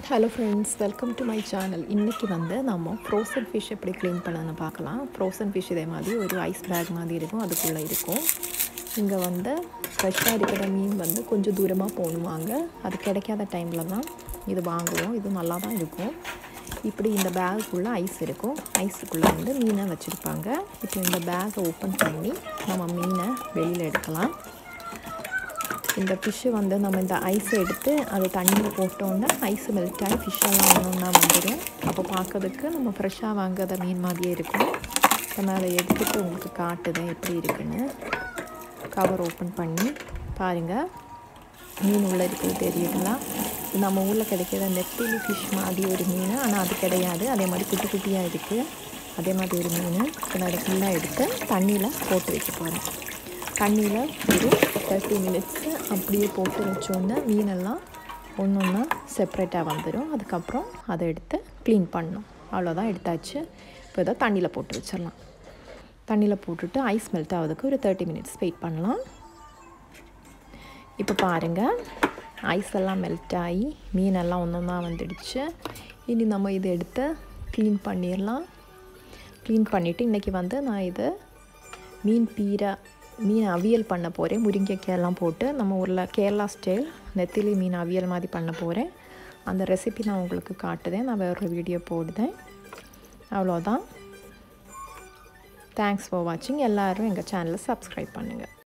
hello friends welcome to my channel இன்றைக்கி வந்து நம்ம ஃப்ரோசன் ஃபிஷ் எப்படி க்ளீன் பண்ணணும்னு பார்க்கலாம் ஃப்ரோசன் ஃபிஷ் இதே மாதிரி ஒரு ஐஸ் பேக் மாதிரி இருக்கும் அதுக்குள்ளே இருக்கும் இங்கே வந்து ஃப்ரெஷ்ஷாக இருக்கிற மீன் வந்து கொஞ்சம் தூரமாக போகணுவாங்க அது கிடைக்காத டைமில் தான் இது வாங்குவோம் இது நல்லா தான் இருக்கும் இப்படி இந்த பேக்குள்ளே ஐஸ் இருக்கும் ஐஸுக்குள்ளே வந்து மீனை வச்சுருப்பாங்க இப்போ இந்த பேக்கை ஓப்பன் பண்ணி நம்ம மீனை வெளியில் எடுக்கலாம் இந்த ஃபிஷ்ஷு வந்து நம்ம இந்த ஐஸை எடுத்து அது தண்ணியில் போட்டோன்னா ஐஸ் மெல்ட் ஆகி ஃபிஷ்ஷெல்லாம் ஒன்றா வந்துடும் அப்போ பார்க்கறதுக்கு நம்ம ஃப்ரெஷ்ஷாக வாங்காத மீன் மாதிரியே இருக்கும் இப்போ நான் அதை எடுத்துகிட்டு உங்களுக்கு காட்டுதேன் எப்படி இருக்குன்னு கவர் ஓப்பன் பண்ணி பாருங்கள் மீன் உள்ளே இருக்கிறது தெரியுதுங்களா இது நம்ம ஊரில் கிடைக்கிற நெத்திலி ஃபிஷ் மாதிரி ஒரு மீன் ஆனால் அது கிடையாது அதே மாதிரி குட்டி குட்டியாக இருக்குது அதே மாதிரி ஒரு மீன் இப்போ நான் அதை ஃபுல்லாக எடுத்து தண்ணியில் போட்டு வைக்க போகிறேன் தண்ணியில் ஒரு தேர்ட்டி மினிட்ஸு அப்படியே போட்டு வச்சோன்னா மீனெல்லாம் ஒன்று ஒன்றா செப்ரேட்டாக வந்துடும் அதுக்கப்புறம் அதை எடுத்து க்ளீன் பண்ணணும் அவ்வளோதான் எடுத்தாச்சு இப்போ இதை தண்ணியில் போட்டு வச்சிடலாம் தண்ணியில் போட்டுட்டு ஐஸ் மெல்ட் ஆகுதுக்கு ஒரு தேர்ட்டி மினிட்ஸ் வெயிட் பண்ணலாம் இப்போ பாருங்கள் ஐஸ் எல்லாம் மெல்ட் ஆகி மீனெல்லாம் ஒன்று ஒன்றா வந்துடுச்சு இனி நம்ம இதை எடுத்து க்ளீன் பண்ணிடலாம் க்ளீன் பண்ணிவிட்டு இன்றைக்கி வந்து நான் இதை மீன் பீரை மீன் அவியல் பண்ண போகிறேன் முருங்கைக்காயெல்லாம் போட்டு நம்ம ஊரில் கேரளா ஸ்டைல் நெத்திலி மீன் அவியல் மாதிரி பண்ண போகிறேன் அந்த ரெசிபி நான் உங்களுக்கு காட்டுதேன் நான் வேறு வீடியோ போடுதேன் அவ்வளோதான் தேங்க்ஸ் ஃபார் வாட்சிங் எல்லோரும் எங்கள் சேனலை சப்ஸ்கிரைப் பண்ணுங்கள்